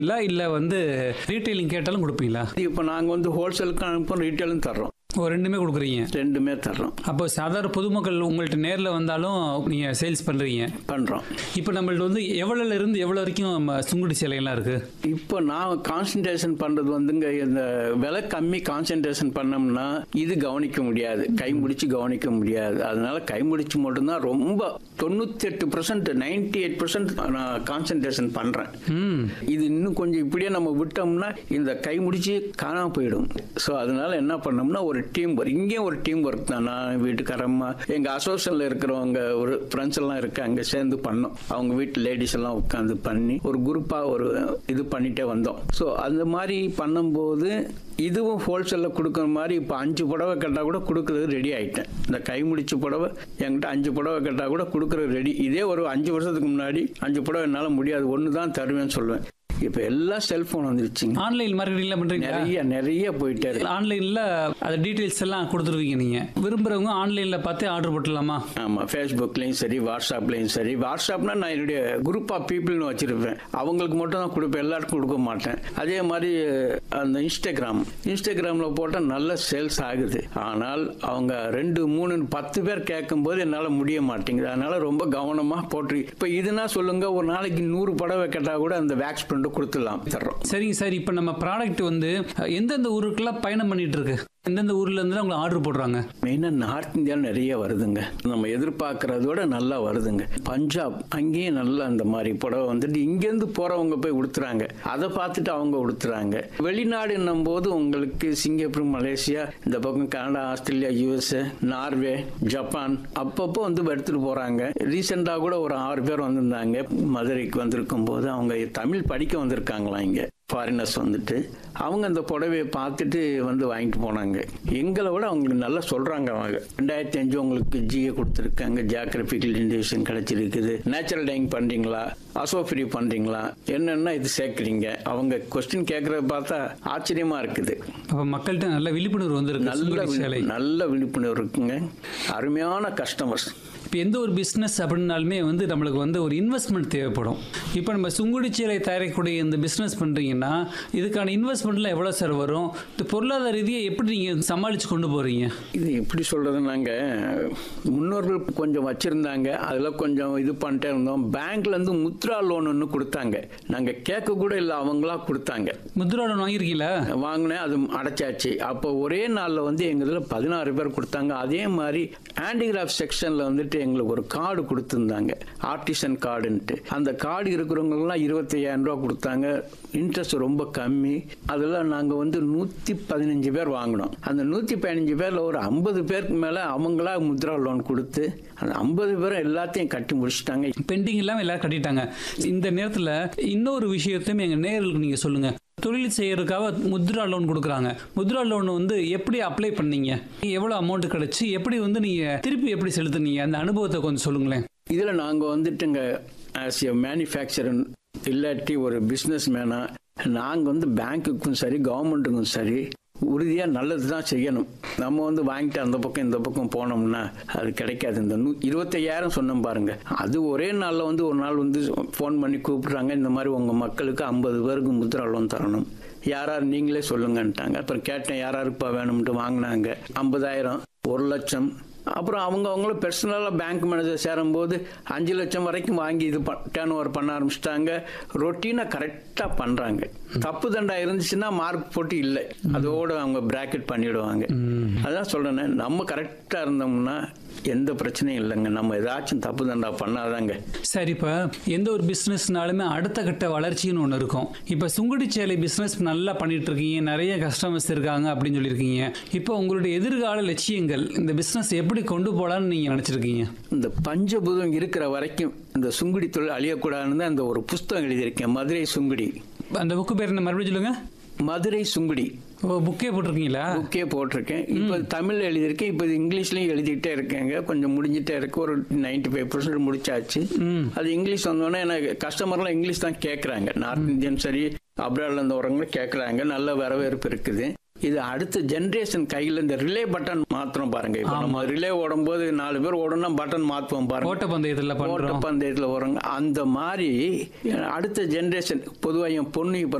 இல்ல இல்ல வந்து ரீட்டைலிங் கேட்டாலும் கொடுப்பீங்களா இப்போ நாங்கள் வந்து ஹோல்சேலுக்கு அனுப்பும் ரீட்டைலும் தர்றோம் ஓ ரெண்டுமே கொடுக்குறீங்க ரெண்டுமே தர்றோம் அப்போ சாதாரண பொதுமக்கள் உங்கள்ட்ட நேரில் வந்தாலும் நீங்க சேல்ஸ் பண்றீங்க பண்ணுறோம் இப்போ நம்மள்ட்ட வந்து எவ்வளோல இருந்து எவ்வளோ வரைக்கும் நம்ம சுங்குடி சேலைகள்லாம் இருக்கு இப்போ நான் கான்சன்ட்ரேஷன் பண்ணுறது வந்துங்க இந்த விலை கம்மி கான்சன்ட்ரேஷன் பண்ணோம்னா இது கவனிக்க முடியாது கை முடிச்சு கவனிக்க முடியாது அதனால கை முடிச்சு மட்டும்தான் ரொம்ப தொண்ணூத்தி எட்டு பர்சன்ட் நைன்டி எயிட் பர்சன்ட் நான் கான்சன்ட்ரேஷன் பண்ணுறேன் ம் இது இன்னும் கொஞ்சம் இப்படியே நம்ம விட்டோம்னா இந்த கை முடிச்சு காணாம போயிடும் ஸோ அதனால என்ன பண்ணோம்னா ஒரு டீம் ஒர்க் இங்கேயும் ஒரு டீம் ஒர்க் தான் நான் வீட்டுக்காரம்மா எங்க அசோசியேஷன்ல இருக்கிறவங்க ஒரு ஃப்ரெண்ட்ஸ் எல்லாம் இருக்காங்க சேர்ந்து பண்ணோம் அவங்க வீட்டு லேடிஸ் எல்லாம் உட்காந்து பண்ணி ஒரு குரூப்பா ஒரு இது பண்ணிட்டே வந்தோம் ஸோ அந்த மாதிரி பண்ணும்போது இதுவும் ஹோல்சேலில் கொடுக்குற மாதிரி இப்போ அஞ்சு புடவை கேட்டால் கூட கொடுக்குறது ரெடி ஆயிட்டேன் இந்த கை முடிச்ச புடவை என்கிட்ட அஞ்சு புடவை கேட்டால் கூட கொடுக்குறது ரெடி இதே ஒரு அஞ்சு வருஷத்துக்கு முன்னாடி அஞ்சு புடவை என்னால் முடியாது ஒன்று தான் தருவேன்னு சொல்லுவேன் இப்போ எல்லாம் செல்ஃபோன் வந்துருச்சுங்க ஆன்லைன் மார்க்கெட்டிங்லாம் பண்றீங்களா நிறைய நிறைய போயிட்டே இருக்கு ஆன்லைன்ல அது டீடைல்ஸ் எல்லாம் கொடுத்துருவீங்க நீங்க விரும்புறவங்க ஆன்லைன்ல பார்த்து ஆர்டர் போட்டுலாமா ஆமா ஃபேஸ்புக்லயும் சரி வாட்ஸ்அப்லயும் சரி வாட்ஸ்அப்னா நான் என்னுடைய குரூப் ஆஃப் பீப்புள்னு வச்சிருப்பேன் அவங்களுக்கு மட்டும் தான் கொடுப்பேன் எல்லாருக்கும் கொடுக்க மாட்டேன் அதே மாதிரி அந்த இன்ஸ்டாகிராம் இன்ஸ்டாகிராம்ல போட்டால் நல்ல சேல்ஸ் ஆகுது ஆனால் அவங்க ரெண்டு மூணு பத்து பேர் கேட்கும்போது என்னால் முடிய மாட்டேங்குது அதனால ரொம்ப கவனமா போட்டு இப்போ இதுனா சொல்லுங்க ஒரு நாளைக்கு நூறு படவை கேட்டால் கூட அந்த வேக்ஸ் பிரிண்ட் கொடுத்துடலாம் தர்றோம் சரிங்க சார் இப்போ நம்ம ப்ராடக்ட் வந்து எந்தெந்த ஊருக்கெல்லாம் பயணம் பண்ணிட்டு இருக்கு எந்தெந்த ஊர்ல இருந்து அவங்க ஆர்டர் போடுறாங்க மெயினாக நார்த் இந்தியாவில் நிறைய வருதுங்க நம்ம எதிர்பார்க்கறதோட நல்லா வருதுங்க பஞ்சாப் அங்கேயும் நல்லா அந்த மாதிரி புடவை வந்துட்டு இங்கேருந்து போகிறவங்க போய் உடுத்துறாங்க அதை பார்த்துட்டு அவங்க உடுத்துறாங்க வெளிநாடுன்னும் போது உங்களுக்கு சிங்கப்பூர் மலேசியா இந்த பக்கம் Canada Australia USA Norway Japan அப்பப்போ வந்து எடுத்துட்டு போகிறாங்க ரீசெண்டாக கூட ஒரு ஆறு பேர் வந்திருந்தாங்க மதுரைக்கு வந்திருக்கும் போது அவங்க தமிழ் படிக்க வந்திருக்காங்களாம் இங்கே ஃபாரினர்ஸ் வந்துட்டு அவங்க அந்த புடவையை பார்த்துட்டு வந்து வாங்கிட்டு போனாங்க எங்களை விட அவங்களுக்கு நல்லா சொல்றாங்க அவங்க ரெண்டாயிரத்தி அஞ்சு உங்களுக்கு ஜிஏ கொடுத்துருக்காங்க ஜியாகிரபிக்கல் இண்டிவிஷன் கிடைச்சிருக்குது நேச்சுரல் டைங் பண்றீங்களா அசோஃப்ரி பண்றீங்களா என்னென்ன இது சேர்க்குறீங்க அவங்க கொஸ்டின் கேட்கறத பார்த்தா ஆச்சரியமா இருக்குது அப்ப மக்கள்கிட்ட நல்ல விழிப்புணர்வு வந்திருக்கு நல்ல சுங்குடி சேலை விழிப்பு- நல்ல விழிப்புணர்வு இருக்குங்க அருமையான கஸ்டமர்ஸ் இப்போ எந்த ஒரு பிஸ்னஸ் அப்படின்னாலுமே வந்து நம்மளுக்கு வந்து ஒரு இன்வெஸ்ட்மெண்ட் தேவைப்படும் இப்போ நம்ம சுங்குடி சேலை தயாரிக்கக்கூடிய இந்த பிஸ்னஸ் பண்ணுறீங்கன்னா இதுக்கான இன்வெஸ்ட்மெண்ட்லாம் எவ்வளோ சார் வரும் இந்த பொருளாதார ரீதியை எப்படி நீங்கள் சமாளித்து கொண்டு போகிறீங்க இது எப்படி சொல்றது நாங்க முன்னோர்கள் கொஞ்சம் வச்சிருந்தாங்க அதில் கொஞ்சம் இது பண்ணிட்டே இருந்தோம் பேங்க்ல இருந்து முத்ரா லோன் ஒன்று கொடுத்தாங்க நாங்க கேட்க கூட இல்லை அவங்களா கொடுத்தாங்க முத்ரா லோன் வாங்கியிருக்கீங்களா வாங்கினேன் அது அடைச்சாச்சு அப்போ ஒரே நாளில் வந்து எங்க இதில் பதினாறு பேர் கொடுத்தாங்க அதே மாதிரி ஹேண்டிகிராஃப்ட் செக்ஷனில் வந்துட்டு எங்களுக்கு ஒரு கார்டு கொடுத்துருந்தாங்க ஆர்டிசன் கார்டுன்ட்டு அந்த கார்டு இருக்கிறவங்களுக்குலாம் இருபத்தையாயிரம் ரூபா கொடுத்தாங்க இன்ட்ரெஸ்ட் ரொம்ப கம்மி அதில் நாங்கள் வந்து நூற்றி பதினஞ்சு பேர் வாங்கினோம் அந்த நூற்றி பதினஞ்சு பேரில் ஒரு ஐம்பது பேருக்கு மேலே அவங்களா முத்ரா லோன் கொடுத்து அந்த ஐம்பது பேரும் எல்லாத்தையும் கட்டி முடிச்சிட்டாங்க பெண்டிங் இல்லாமல் எல்லாரும் கட்டிட்டாங்க இந்த நேரத்தில் இன்னொரு விஷயத்தையும் எங்கள் நேயர்களுக்கு நீங்கள் சொல்லுங்கள் தொழில் செய்யறதுக்காக முத்ரா லோன் கொடுக்குறாங்க முத்ரா லோன் வந்து எப்படி அப்ளை பண்ணீங்க எவ்வளோ அமௌண்ட் கிடைச்சு எப்படி வந்து நீங்கள் திருப்பி எப்படி செலுத்துனீங்க அந்த அனுபவத்தை கொஞ்சம் சொல்லுங்களேன் இதில் நாங்கள் வந்துட்டுங்க ஆஸ் எ மேனுஃபேக்சரர் இல்லாட்டி ஒரு பிஸ்னஸ் மேனாக நாங்கள் வந்து பேங்க்குக்கும் சரி கவர்மெண்ட்டுக்கும் சரி உறுதியாக நல்லது தான் செய்யணும் நம்ம வந்து வாங்கிட்டு அந்த பக்கம் இந்த பக்கம் போனோம்னா அது கிடைக்காது இந்த நூ இருபத்தையாயிரம் சொன்னோம் பாருங்க அது ஒரே நாளில் வந்து ஒரு நாள் வந்து ஃபோன் பண்ணி கூப்பிட்றாங்க இந்த மாதிரி உங்கள் மக்களுக்கு ஐம்பது பேருக்கு முத்ரா லோன் தரணும் யார் யார் நீங்களே சொல்லுங்கன்ட்டாங்க அப்புறம் கேட்டேன் யார் யாருக்குப்பா வேணும்ட்டு வாங்கினாங்க ஐம்பதாயிரம் ஒரு லட்சம் அப்புறம் அவங்க அவங்களும் பர்சனலாக பேங்க் மேனேஜர் சேரும்போது அஞ்சு லட்சம் வரைக்கும் வாங்கி இது டேர்ன் ஓவர் பண்ண ஆரம்பிச்சிட்டாங்க ரொட்டீனாக கரெக்டாக பண்ணுறாங்க தப்பு தண்டா இருந்துச்சுன்னா மார்க் போட்டு இல்லை அதோட அவங்க பிராக்கெட் பண்ணிடுவாங்க அதான் சொல்றேனே நம்ம கரெக்டாக இருந்தோம்னா எந்த பிரச்சனையும் இல்லைங்க நம்ம ஏதாச்சும் தப்பு தண்டா பண்ணாதாங்க சார் இப்போ எந்த ஒரு பிஸ்னஸ்னாலுமே அடுத்த கட்ட வளர்ச்சின்னு ஒன்று இருக்கும் இப்போ சுங்குடி சேலை பிஸ்னஸ் நல்லா பண்ணிட்டு இருக்கீங்க நிறைய கஸ்டமர்ஸ் இருக்காங்க அப்படின்னு சொல்லியிருக்கீங்க இப்போ உங்களுடைய எதிர்கால லட்சியங்கள் இந்த பிஸ்னஸ் எப்படி கொண்டு போகலான்னு நீங்கள் நினச்சிருக்கீங்க இந்த பஞ்சபூதம் இருக்கிற வரைக்கும் இந்த சுங்குடி தொழில் அழியக்கூடாதுன்னு தான் இந்த ஒரு புஸ்தகம் எழுதியிருக்கேன் மதுரை சுங்குடி அந்த புக்கு பேர் என்ன மறுபடியும் சொல்லுங்க மதுரை சுங்குடி ஓ புக்கே போட்டிருக்கீங்களா புக்கே போட்டிருக்கேன் இப்போ தமிழ் எழுதியிருக்கேன் இப்போ இங்கிலீஷ்லயும் எழுதிக்கிட்டே இருக்கேங்க கொஞ்சம் முடிஞ்சிட்டே இருக்கு ஒரு நைன்டி ஃபைவ் பர்சன்ட் முடிச்சாச்சு அது இங்கிலீஷ் வந்தோடனே எனக்கு கஸ்டமர்லாம் இங்கிலீஷ் தான் கேட்குறாங்க நார்த் இந்தியன் சரி அப்ராட்ல இருந்து வரவங்க கேட்குறாங்க நல்ல வரவேற்பு இருக்குது இது அடுத்த ஜெனரேஷன் கையில் இந்த ரிலே பட்டன் மாத்திரம் பாருங்க இப்போ நம்ம ரிலே ஓடும்போது நாலு பேர் ஓடணும்னா பட்டன் மாற்றுவோம் பாருங்க ஓட்டப்பந்தயத்துல பண்றோம் ஓட்டப்பந்தயத்தில் வரும் அந்த மாதிரி அடுத்த ஜெனரேஷன் பொதுவாக என் பொண்ணு இப்போ